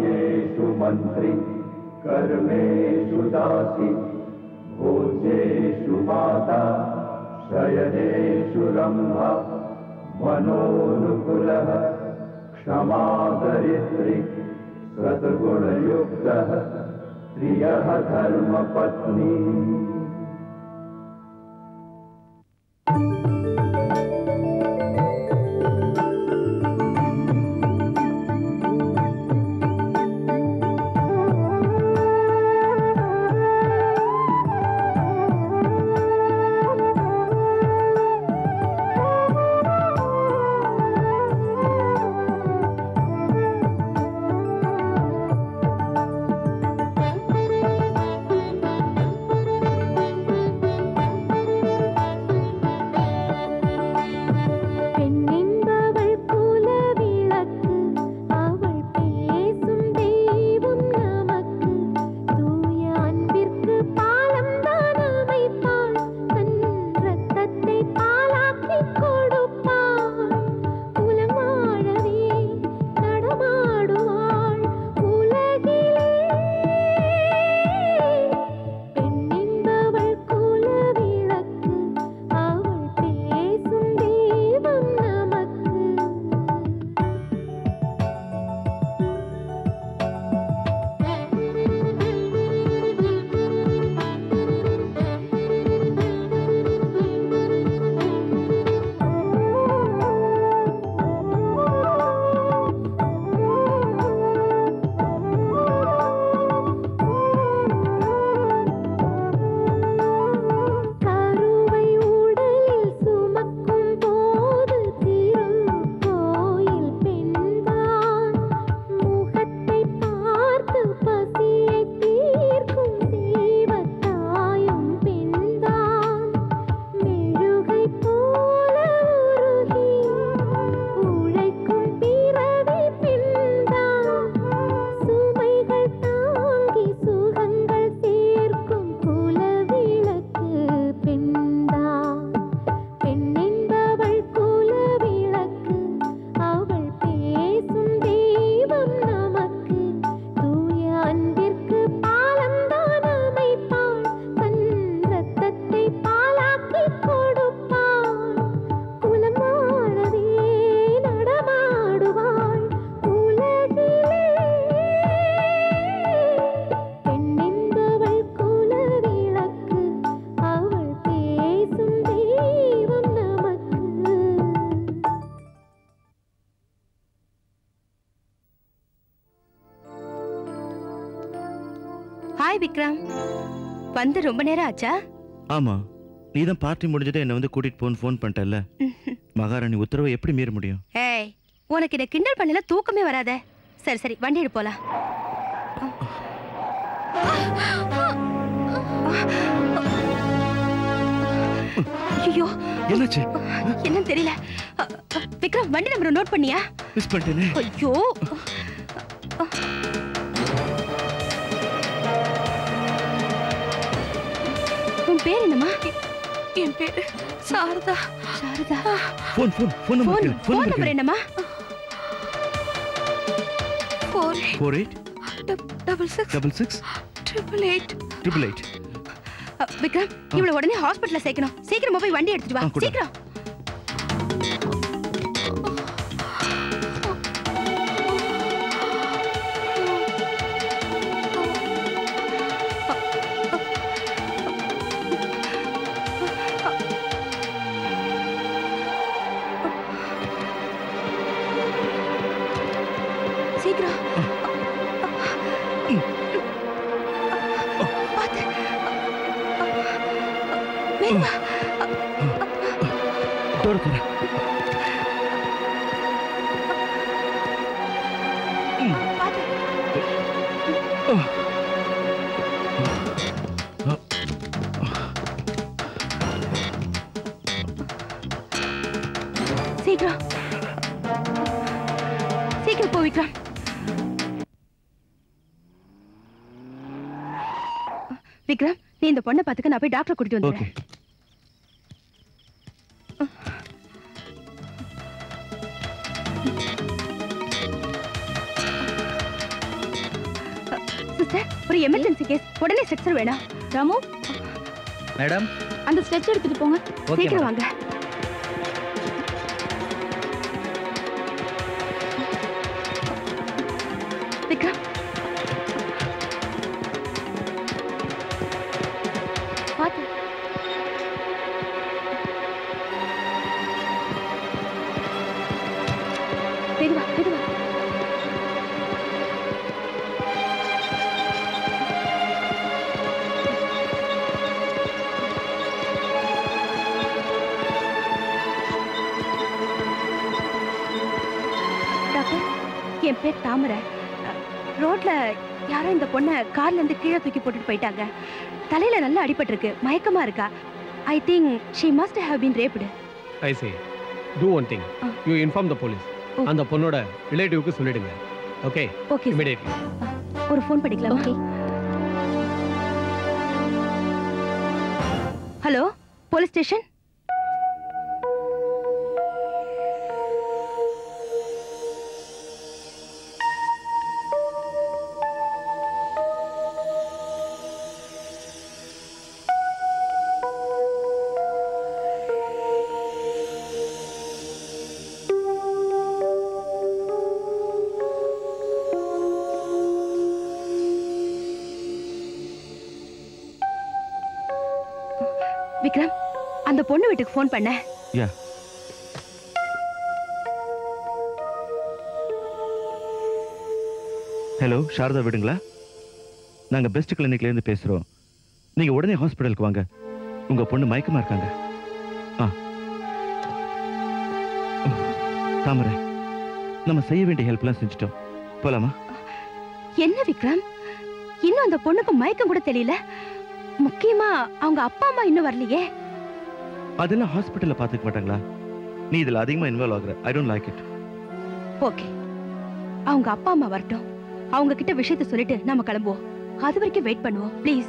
वाक्येषु मन्त्री कर्मेषु दासी भोजेषु माता शयनेषु रम्भा मनोनुकुलः क्षमादरिद्रि सद्गुणयुक्तः प्रियः धर्मपत्नी பெண்ணென்பவள் குல விளக்கு அவள் பேசும் தெய்வம் நமக்கு தூய அன்பிற்கு பாலம் தான் அமைப்பாள் தன் ரத்தத்தை பாலாக்கி கொடுப்பாள் குலம் வாழவே நடமாடுவாள் உலகிலே பெண்ணென்பவள் குல விளக்கு அவள் பேசும் தெய்வம் நமக்கு கருவை உடலில் சுமக்கும் போது திருக்கோயில் பெண்தான் முகத்தை பார்த்து பசியை தீர்க்கும் தெய்வத்தாயும் பெண்தான் மெழுகை போல உருகி உழைக்கும் பிறவி பெண்தான் சுமைகள் தாங்கி சுகங்கள் சேர்க்கும் குலவிளக்கு பெண்தான் பெண்ணென்பவள் குலவிளக்கு அவள் பேசும் தெய்வம் நமக்கு தூய அன்பிற்கு பாலம் தான் அமைப்பாள் தன் ரத்தத்தை பாலாக்கி கொடுப்பாள் குலம் வாழவே நடமாடுவாள் உலகிலே பெண்ணென்பவள் குலவிளக்கு அவள் பேசும் தெய்வம் நமக்கு ஹாய் விக்ரம் வந்து ரொம்ப நேரம் ஆச்சா ஆமா நீ தான் பார்ட்டி முடிஞ்சதை என்னை வந்து கூட்டிட்டு போன்னு ஃபோன் பண்ணிட்டல்ல மகாராணி உத்தரவை எப்படி மீற முடியும் ஏய் உனக்கு இதை கிண்டல் பண்ணல தூக்கமே வராதே சரி சரி வண்டி எடு போலாம் ஐயோ என்னாச்சு என்னன்னு தெரியல அ, அ, விக்ரம் வண்டி நம்பர் நோட் பண்ணியா மிஸ் பண்ணிட்டேனே ஐயோ உன் பேர் என்னம்மா என் பேரு Sarada Sarada phone phone phone number phone கேளு போன் ஃபோன் நம்பர் நம்பர் என்னம்மா four four eight double six double six triple eight triple eight அ, விக்ரம் இவள உடனே ஹாஸ்பிடல்ல சேர்க்கணும் சீக்கிரமா போய் வண்டி எடுத்துட்டு ஆ, வா கொடு. சீக்கிரம் சீக்கிரம் பாத்து வேணுமா டோர் தர பாத்து சீக்கிரம் சீக்கிரம் போ விக்ரம் விக்ரம் நீ இந்த பொண்ணை பார்த்துக்க நான் போய் டாக்டர் கூட்டிட்டு ஓகே வந்துடுறேன் சிஸ்டர் ஒரு எமர்ஜென்சி கேஸ் உடனே ஸ்ட்ரக்சர் வேணும் ராமு மேடம் அந்த ஸ்ட்ரெச் எடுத்துட்டு போங்க ஓகே சீக்கிரம் வாங்க விக்ரம் பாத்து மெதுவா மெதுவா டாக்டர் என் பேர் தாமரை அஹ், ரோட்ல யாரோ இந்த பொண்ணை கார்ல இருந்து கீழே தூக்கி போட்டுட்டு போயிட்டாங்க தலையில நல்லா அடிபட்டிருக்கு மயக்கமா இருக்கா I think she must have been raped I say do one thing ஆ. யூ இன்ஃபார்ம் த போலீஸ் ஓ. அந்த பொண்ணோட ரிலேட்டிவ்க்கு சொல்லிடுங்க ஓகே ஓகே இமிடியேட்லி ஒரு ஃபோன் பண்ணிக்கலாம் okay hello police station Vikram அந்த பொண்ணு வீட்டுக்கு ஃபோன் பண்ண யா ஹலோ சாரதா வீடுங்களா நாங்கள் பெஸ்ட் கிளினிக்லேருந்து பேசுகிறோம் நீங்கள் உடனே ஹாஸ்பிட்டலுக்கு வாங்க உங்கள் பொண்ணு மயக்கமாக இருக்காங்க ஆ தாமரை நம்ம செய்ய வேண்டிய ஹெல்ப்லாம் செஞ்சுட்டோம் போலாமா என்ன விக்ரம் இன்னும் அந்த பொண்ணுக்கு மயக்கம் கூட தெரியல முக்கியமா அவங்க அப்பா அம்மா இன்னும் வரலையே அதெல்லாம் ஹாஸ்பிட்டலில் பார்த்துக்க மாட்டாங்களா நீ இதில் அதிகமாக இன்வால்வ் ஆகுற I don't like it okay அவங்க அப்பா அம்மா வரட்டும் அவங்க கிட்ட விஷயத்த சொல்லிட்டு நாம கிளம்புவோம் அது வரைக்கும் வெயிட் பண்ணுவோம் ப்ளீஸ்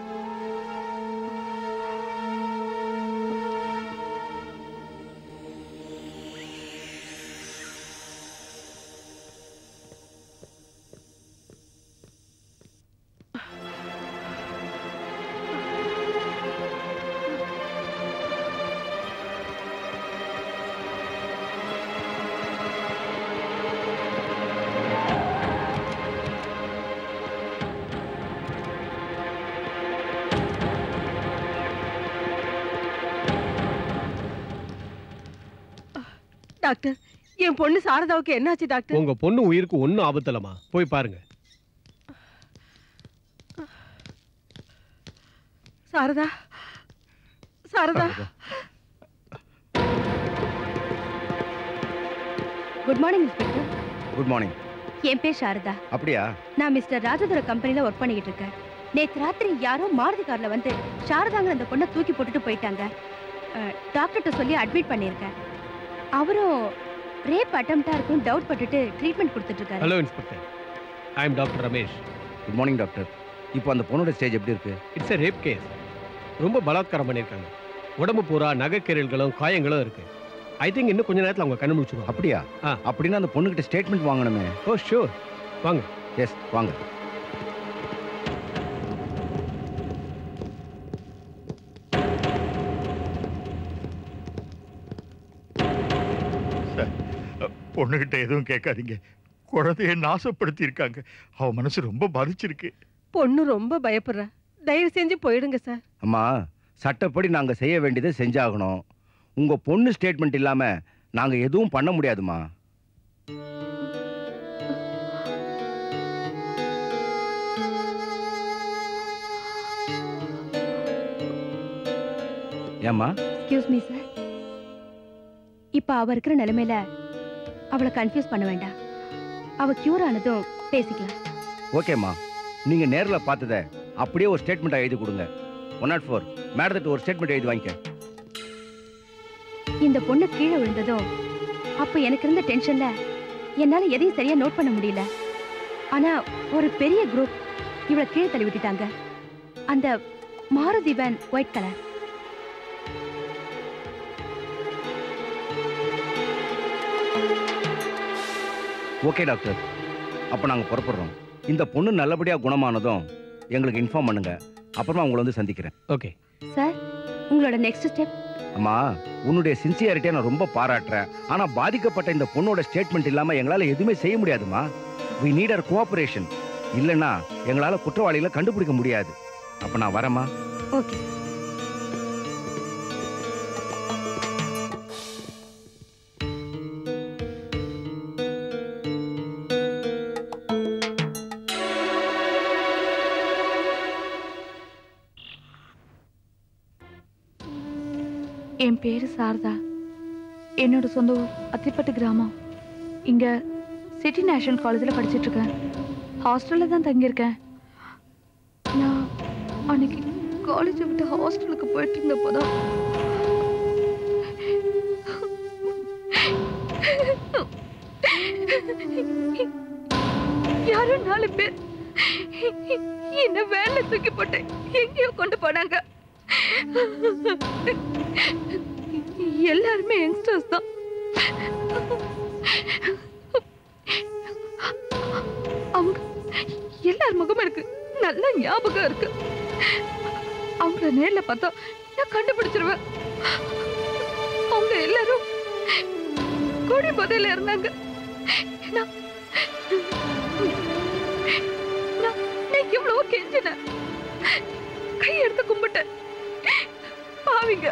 டாக்டர் என் பொண்ணு சாரதாவுக்கு என்னாச்சு டாக்டர் உங்க பொண்ணு உயிருக்கு ஒன்றும் ஆபத்தலமா போய் பாருங்க Sarada Sarada good morning inspector good morning என் பேர் சாரதா அப்படியா நான் மிஸ்டர் ராஜதுர கம்பெனில ஒர்க் பண்ணிக்கிட்டு இருக்கேன் நேத்து ராத்திரி யாரோ மாருதி கார்ல வந்து சாரதாங்க அந்த பொண்ணை தூக்கி போட்டுட்டு போயிட்டாங்க அஹ், டாக்டர்கிட்ட சொல்லி அட்மிட் பண்ணியிருக்கேன் அவரும் ரேப் அட்டம்ப்டா இருக்கும் டவுட் பட்டுட்டு ட்ரீட்மெண்ட் கொடுத்துட்டு இருக்காரு hello inspector I am doctor Ramesh good morning doctor இப்போ அந்த பொண்ணோட ஸ்டேஜ் எப்படி இருக்கு இட்ஸ் எ ரேப் கேஸ் ரொம்ப பலாத்காரம் பண்ணியிருக்காங்க உடம்பு பூரா நகைக்கீரல்களும் காயங்களும் இருக்கு ஐ திங்க் இன்னும் கொஞ்ச நேரத்தில் அவங்க கண்ணு முடிச்சிருவாங்க அப்படியா ஆ. அப்படின்னா அந்த பொண்ணுகிட்ட ஸ்டேட்மெண்ட் வாங்கணுமே ஓ ஷூர் வாங்க எஸ் வாங்க பொண்ணுகிட்ட எதுவும் கேட்காதீங்க குழந்தைய நாசப்படுத்தி இருக்காங்க அவ மனசு ரொம்ப பாதிச்சிருக்கு பொண்ணு ரொம்ப பயப்படுறா தயவு செஞ்சு போயிடுங்க சார் அம்மா சட்டப்படி நாங்கள் செய்ய வேண்டியதை செஞ்சாகணும் உங்கள் பொண்ணு ஸ்டேட்மெண்ட் இல்லாமல் நாங்கள் எதுவும் பண்ண முடியாதுமா ஏம்மா எக்ஸ்கியூஸ் மீ சார் இப்போ அவ இருக்கிற நிலைமையில அவளை கன்ஃபியூஸ் பண்ண வேண்டாம் அவ கியூர் ஆனதும் பேசிக்கலாம் ஓகேம்மா நீங்கள் நேரில் பார்த்தத அப்படியே ஒரு ஸ்டேட்மெண்ட்டாக எழுதி கொடுங்க ஒன் நாட் ஃபோர் மேடத்திட்ட ஒரு ஸ்டேட்மெண்ட் எழுதி வாங்கிக்க இந்த பொண்ணு கீழே விழுந்ததும் அப்ப எனக்கு இருந்த டென்ஷன்ல என்னால எதையும் சரியா நோட் பண்ண முடியல ஆனா ஒரு பெரிய குரூப் இவளை கீழே தள்ளி விட்டுட்டாங்க அந்த Maruti van white colour okay doctor அப்போ நாங்கள் புறப்படுறோம் இந்த பொண்ணு நல்லபடியா குணமானதும் எங்களுக்கு இன்ஃபார்ம் பண்ணுங்க அப்புறமா உங்களை வந்து சந்திக்கிறேன் ஓகே சார் உங்களோட நெக்ஸ்ட் ஸ்டெப் அம்மா உன்னுடைய சின்சியாரிட்டியை நான் ரொம்ப பாராட்டுறேன் ஆனா பாதிக்கப்பட்ட இந்த பொண்ணோட ஸ்டேட்மெண்ட் இல்லாம எங்களால எதுவுமே செய்ய முடியாதுமா வி நீட் அர் கோஆபரேஷன் இல்லைன்னா எங்களால குற்றவாளிகளை கண்டுபிடிக்க முடியாது அப்ப நான் வரேம்மா ஓகே என் பேரு சாரதா என்னோட சொந்த ஊர் அத்திப்பட்டு கிராமம் இங்க சிட்டி நேஷனல் காலேஜில் படிச்சிட்டு இருக்கேன் ஹாஸ்டலில் தான் தங்கியிருக்கேன் நான் அன்னைக்கு காலேஜை விட்டு ஹாஸ்டலுக்கு போயிட்டு இருந்தப்போ தான் யாரோ நாலு பேர் என்ன வேன்ல தூக்கி போட்டு எங்கேயோ கொண்டு போனாங்க எல்லாருமே யங்ஸ்டர்ஸ் தான் அவங்க எல்லார் முகமும் எனக்கு நல்ல ஞாபகம் இருக்கு அவங்கள நேர்ல பார்த்தா நான் கண்டுபிடிச்சிருவேன் அவங்க எல்லாரும் கோடி போதையில இருந்தாங்க நான் நான் நான் எவ்வளவோ கெஞ்சினேன் கையெடுத்து கும்பிட்டேன் பாவிங்க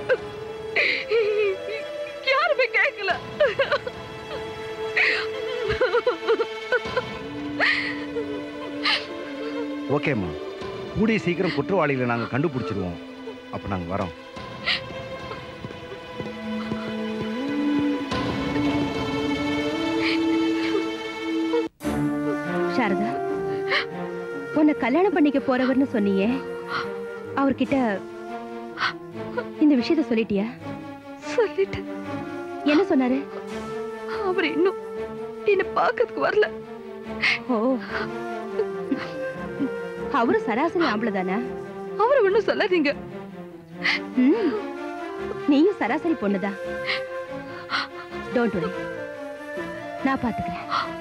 யாருமே கேட்கல ஓகேம்மா கூடிய சீக்கிரம் குற்றவாளிகளை நாங்க கண்டுபிடிச்சிருவோம் அப்ப நாங்க வரோம் சாரதா உன்னை கல்யாணம் பண்ணிக்க போறவர்னு சொன்னியே அவர்கிட்ட இந்த விஷயத்த சொல்லிட்டியா சொல்லிட்டேன் என்ன சொன்னாரு அவர் இன்னும் என்ன பார்க்கறதுக்கு வரல ஓ அவரு சராசரி ஆம்பளை தானே அவரை ஒண்ணும் சொல்லாதீங்க ம். நீயும் சராசரி பொண்ணுதான் டோன்ட் வரி நான் பாத்துக்கிறேன்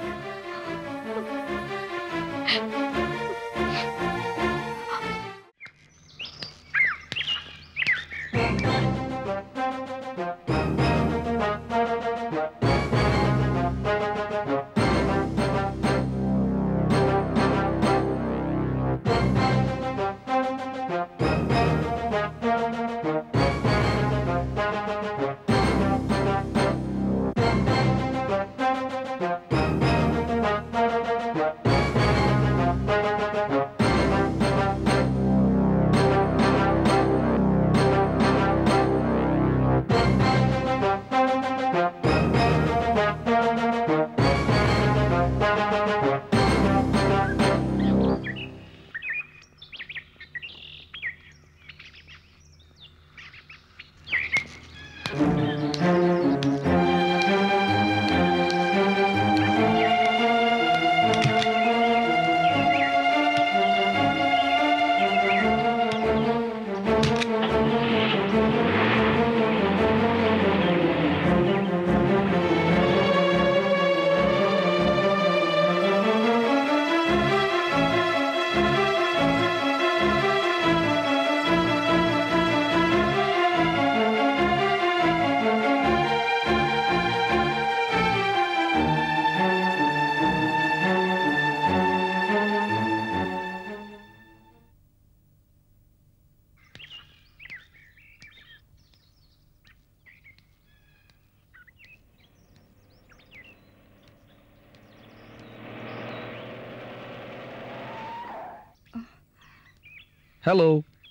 ஹலோ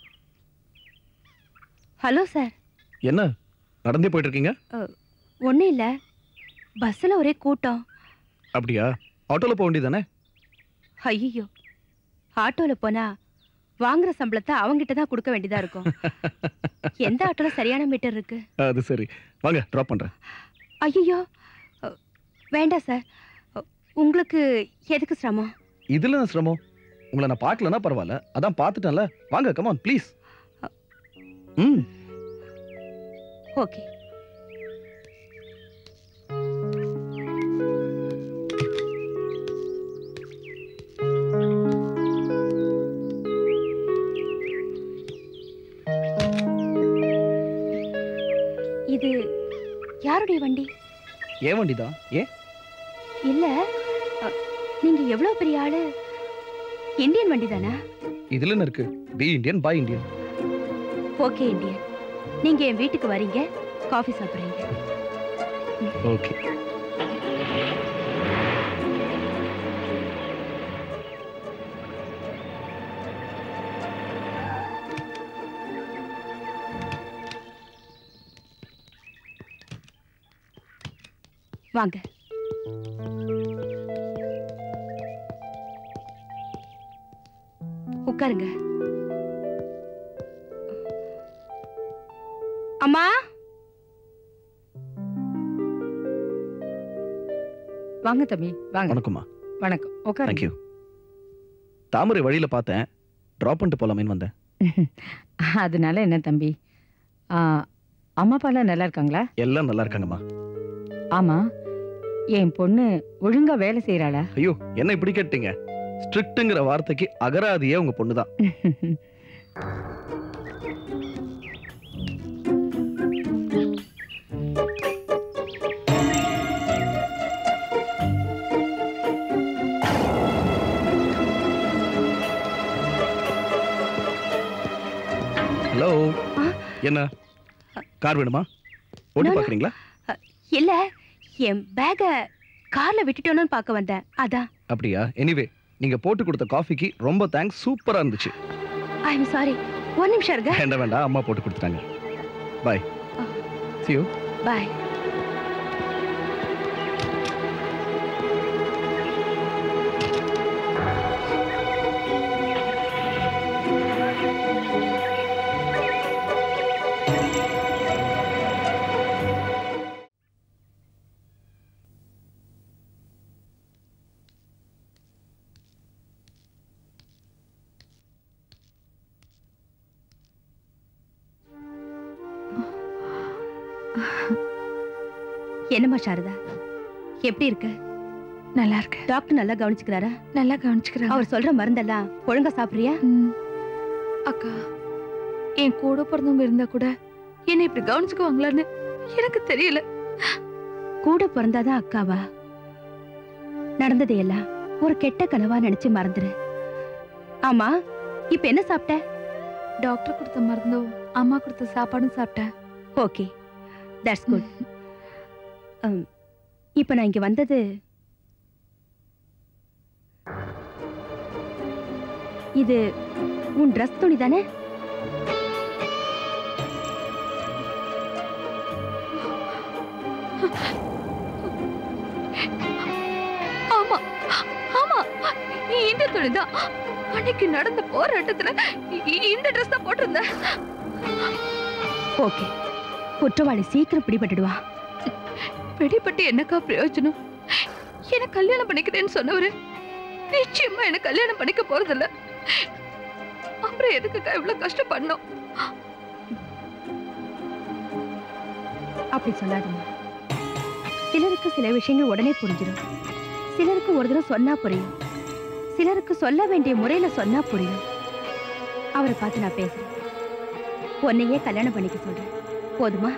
ஹலோ சார் என்ன நடந்தே போயிட்டு இருக்கீங்க ஒன்றும் இல்லை பஸ்ஸில் ஒரே கூட்டம் அப்படியா ஆட்டோல போக வேண்டியதானே ஐயோ ஆட்டோவில் போனா வாங்குற சம்பளத்தை அவங்கிட்ட தான் கொடுக்க வேண்டியதா இருக்கும் எந்த ஆட்டோல சரியான மீட்டர் இருக்கு அது சரி வாங்க ட்ராப் பண்றேன் ஐயோ வேண்டாம் சார் அ, உங்களுக்கு எதுக்கு சிரமம் இதுல என்ன சிரமம் உங்களை நான் பார்க்கலன்னா பரவாயில்ல அதான் பார்த்துட்டேன்ல வாங்க கமான் ப்ளீஸ் ம் ஓகே இது யாருடைய வண்டி ஏன் வண்டிதான் ஏன் இல்ல அ, நீங்க எவ்வளவு பெரிய ஆளு இந்தியன் வண்டி தானா இதுல என்ன இருக்கு be Indian buy Indian okay Indian நீங்க என் வீட்டுக்கு வரீங்க காஃபி சாப்பிடுறீங்க ஓகே வாங்க உட்காருங்க அம்மா வாங்க தம்பி வாங்க வணக்கம்மா வணக்கம் உட்காருங்க தேங்க்யூ தாமரை வழியில பார்த்தேன் ட்ராப் பண்ணிட்டு போலாமேன்னு வந்தேன் அதனால என்ன தம்பி ஆ, அம்மா அப்பாலாம் நல்லா இருக்காங்களா எல்லாம் நல்லா இருக்காங்கம்மா ஆமா என் பொண்ணு ஒழுங்கா வேலை செய்யறாளா ஐயோ என்ன இப்படி கேட்டீங்க ஸ்ட்ரிக்ட்டுங்கிற வார்த்தைக்கு அகராதியே உங்க பொண்ணு தான் ஹலோ ஆ? என்ன கார் வேணுமா ஓட்டி No, no. பாக்குறீங்களா இல்ல என் பேக கார்ல விட்டுட்டோன்னு பார்க்க வந்தேன் அதான் அப்படியா எனிவே நீங்க போட்டு கொடுத்த காஃபிக்கு ரொம்ப தேங்க்ஸ் சூப்பரா இருந்துச்சு ஐ எம் சாரி ஒரு நிமிஷம் இருங்க வேண்டாம் வேண்டாம் அம்மா போட்டு கொடுத்துட்டாங்க பாய் ஆ. see you பாய் என்னம்மா சாரதா எப்படி இருக்க நல்லா இருக்கு டாக்டர் நல்லா கவனிச்சுக்கிறாரா நல்லா கவனிச்சுக்கிறாங்க அவர் சொல்ற மருந்தெல்லாம் ஒழுங்கா சாப்பிடுறியா ம். அக்கா என் கூட பிறந்தவங்க இருந்தா கூட என்னை இப்படி கவனிச்சுக்குவாங்களான்னு எனக்கு தெரியல கூட பிறந்தாதான் அக்காவா நடந்ததையெல்லாம் ஒரு கெட்ட கனவா நினைச்சு மறந்துரு ஆமா இப்ப என்ன சாப்பிட்ட டாக்டர் கொடுத்த மருந்தும் அம்மா கொடுத்த சாப்பாடும் சாப்பிட்டேன் ஓகே தட்ஸ் குட் இப்ப நான் இங்க வந்தது இது உன் ட்ரெஸ் துணி தானே ஆமா ஆமா இந்த துணிதான் அன்னைக்கு நடந்த போராட்டத்துல இ- இந்த ட்ரெஸ் தான் போட்டிருந்தேன் ஓகே குற்றவாளி சீக்கிரம் பிடிபட்டுடுவா வெடிப்பட்டு என்னக்கா பிரயோஜனம் என்ன கல்யாணம் பண்ணிக்கிறேன்னு சொன்னவரு நிச்சயமா என்ன கல்யாணம் பண்ணிக்க போறதில்ல அப்புறம் எதுக்குக்கா இவ்வளவு கஷ்டப்படணும் அப்படி சொல்லாதம்மா சிலருக்கு சில விஷயங்கள் உடனே புரிஞ்சிடும் சிலருக்கு ஒரு தடவை சொன்னா புரியும் சிலருக்கு சொல்ல வேண்டிய முறையில சொன்னா புரியும் அவரை பார்த்து நான் பேசுறேன் உன்னையே கல்யாணம் பண்ணிக்க சொல்றேன் போதுமா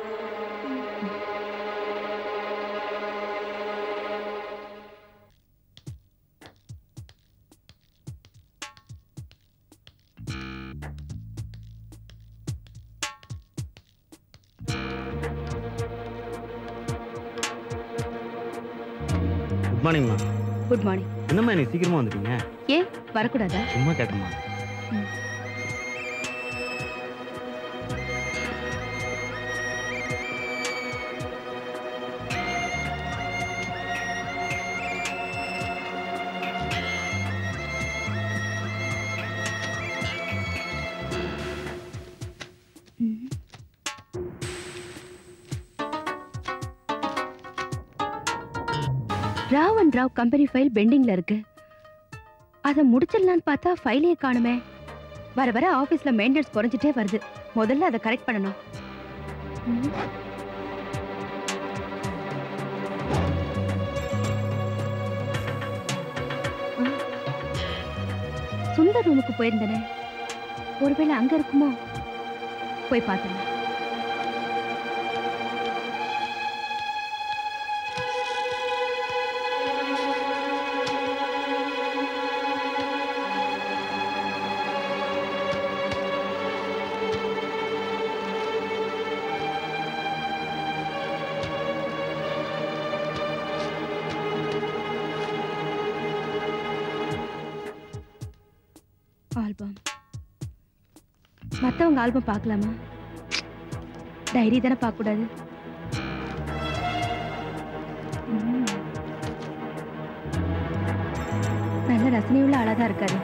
குட் மார்னிங்மா குட் மார்னிங் என்னம்மா எனக்கு சீக்கிரமா வந்துட்டீங்க ஏன் வரக்கூடாதா சும்மா கேட்டம்மா Rao and Rao company file பெண்டிங்ல இருக்கு அதை முடிச்சிடலான்னு பார்த்தா ஃபைலையே காணுமே வர வர ஆபீஸ்ல மெயின்டெனன்ஸ் குறைஞ்சிட்டே வருது முதல்ல அதை கரெக்ட் பண்ணணும் ம். ஆ. சுந்தர் ரூமுக்கு போயிருந்தனே ஒருவேளை அங்க இருக்குமோ போய் பார்த்துடலாம் ஆல்பம் மத்தவங்க ஆல்பம் பார்க்கலாமா டைரி தானே பார்க்க கூடாது ம். நல்ல ரசனையுள்ள ஆளா தான் இருக்காரு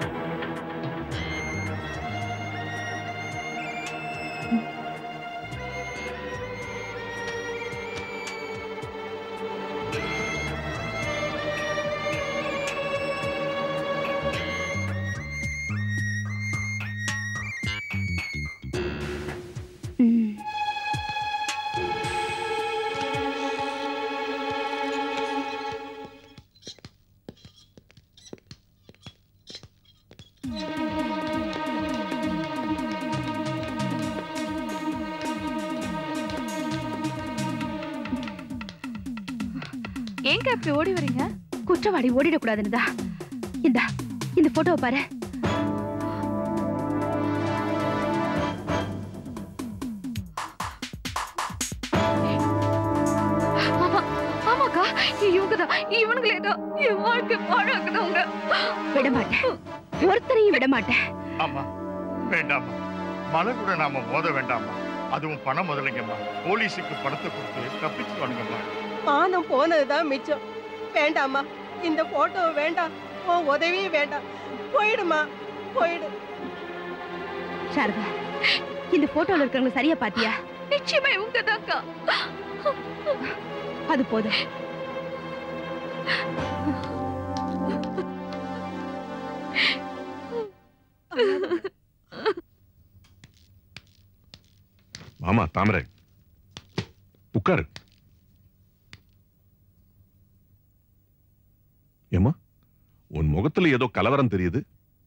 ம். ம். ஏங்க இப்படி ஓடி வரீங்க குற்றவாளி ஓடிடக்கூடாதுன்னு தான் இந்த இந்த போட்டோவை பாரு ஆமா ஆமாக்கா இவங்க தான் இவனுங்களே தான் என் வாழ்க்கை பாழாக்குனவங்க விட மாட்டேன் ஒருத்தரையும் விட மாட்டேன் ஆமா வேண்டாமா மலை கூட நாம மோத வேண்டாமா அதுவும் பணம் முதலைங்கம்மா போலீஸுக்கு பணத்தை கொடுத்து தப்பிச்சு வானுங்கம்மா மானம் போனதுதான் மிச்சம் வேண்டாம்மா இந்த போட்டோ வேண்டாம் உன் உதவி வேண்டாம் போயிடுமா போயிடு சாரதா இந்த போட்டோல இருக்கிறவங்க சரியா பாத்தியா நிச்சயமா இவங்க தான்க்கா அது போதும் மாமா தாமரை உட்காரு ஏம்மா உன் முகத்துல ஏதோ கலவரம் தெரியுது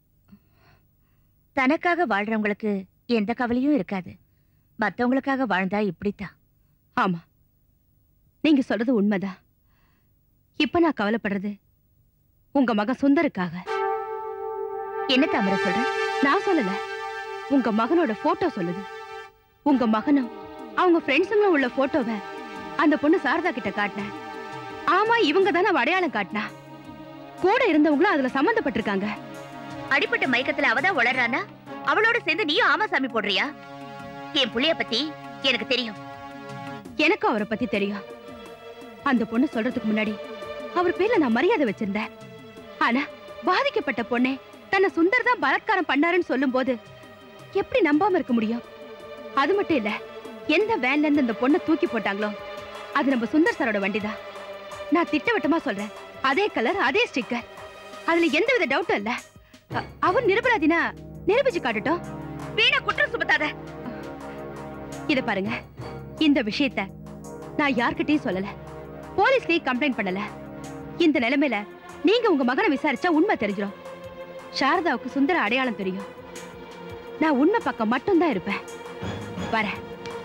தனக்காக வாழ்றவங்களுக்கு எந்த கவலையும் இருக்காது மத்தவங்களுக்காக வாழ்ந்தா இப்படித்தான் ஆமா நீங்க சொல்றது உண்மைதான் இப்ப நான் கவலைப்படுறது உங்க மகன் சுந்தருக்காக என்ன தாமரை சொல்ற நான் சொல்லல உங்க மகனோட போட்டோ சொல்லுது உங்க மகனும் அவங்க ஃப்ரெண்ட்ஸுங்களும் உள்ள போட்டோவை அந்த பொண்ணு சாரதா கிட்ட காட்டினேன் ஆமா இவங்க தானே அவ அடையாளம் காட்டினா கூட இருந்தவங்களும் அதுல சம்மந்தப்பட்டிருக்காங்க அடிப்பட்ட மயக்கத்துல அவதான் உளறானா அவளோட சேர்ந்து நீயும் ஆமாசாமி போடுறியா என் புள்ளைய பத்தி எனக்கு தெரியும் எனக்கும் அவரை பத்தி தெரியும் அந்த பொண்ணு சொல்றதுக்கு முன்னாடி அவர் பேர்ல நான் மரியாதை வச்சிருந்தேன் ஆனா பாதிக்கப்பட்ட பொண்ணே தன்னை சுந்தர் தான் பலாத்காரம் பண்ணாருன்னு சொல்லும்போது எப்படி நம்பாம இருக்க முடியும் அது மட்டும் இல்ல எந்த வேன்ல இருந்து அந்த பொண்ணை தூக்கி போட்டாங்களோ அது நம்ம சுந்தர் சாரோட வண்டிதான் நான் திட்டவட்டமா சொல்றேன் அதே கலர் அதே ஸ்டிக்கர் அதுல எந்தவித டவுட்டும் இல்ல அ- அவர் நிரபராதினா நிரூபிச்சு காட்டட்டும் வீணா குற்றம் சுமத்தாத இத பாருங்க இந்த விஷயத்த நான் யார்கிட்டயும் சொல்லல போலீஸ்லயும் கம்ப்ளைண்ட் பண்ணல இந்த நிலைமையில நீங்க உங்க மகனை விசாரிச்சா உண்மை தெரிஞ்சிடும் சாரதாவுக்கு சுந்தர அடையாளம் தெரியும் நான் உண்மை பக்கம் மட்டும்தான் இருப்பேன் வரேன்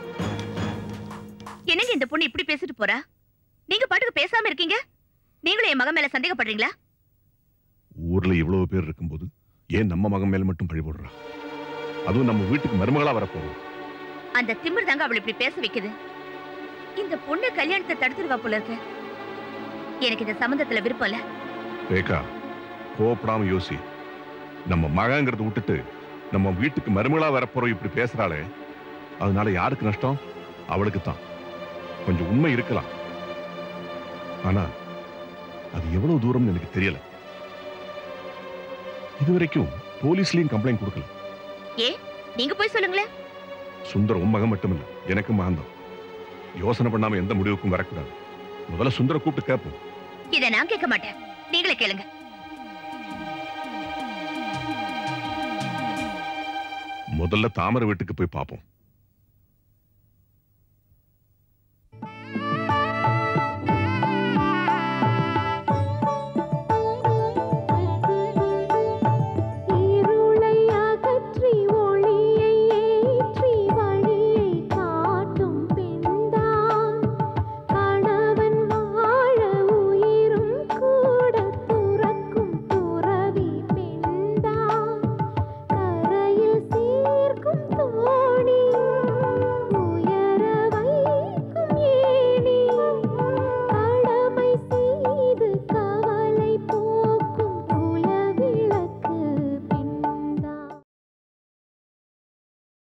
என்னங்க இந்த பொண்ணு இப்படி பேசிட்டு போறா நீங்க பாட்டுக்கு பேசாம இருக்கீங்க நீங்களும் என் மகன் மேல சந்தேகப்படுறீங்களா ஊர்ல இவ்வளவு பேர் இருக்கும்போது ஏன் நம்ம மகன் மேல மட்டும் பழி போடுறா அதுவும் நம்ம வீட்டுக்கு மருமகளா வரப்போறோம் அந்த திமிர் தாங்க அவளை இப்படி பேச வைக்குது இந்த பொண்ணு கல்யாணத்தை தடுத்துருவா போல இருக்கு எனக்கு இந்த சம்பந்தத்துல விருப்பம் இல்ல ரேகா கோபப்படாம யோசி நம்ம மகங்கிறத விட்டுட்டு நம்ம வீட்டுக்கு மருமகளா வரப்போறோம் இப்படி பேசுறாளே அதனால யாருக்கு நஷ்டம் அவளுக்கு தான் கொஞ்சம் உண்மை இருக்கலாம் ஆனா அது எவ்வளவு தூரம்னு எனக்கு தெரியல இதுவரைக்கும் போலீஸ்லயும் கம்ப்ளைண்ட் கொடுக்கல ஏ நீங்க போய் சொல்லுங்களேன் சுந்தர் உன் மகன் மட்டும் இல்ல எனக்கு மகன்தான் யோசனை பண்ணாம எந்த முடிவுக்கும் வரக்கூடாது முதல்ல சுந்தர கூப்பிட்டு கேட்போம் இத நான் கேட்க மாட்டேன் நீங்களே கேளுங்க முதல்ல தாமரை வீட்டுக்கு போய் பார்ப்போம்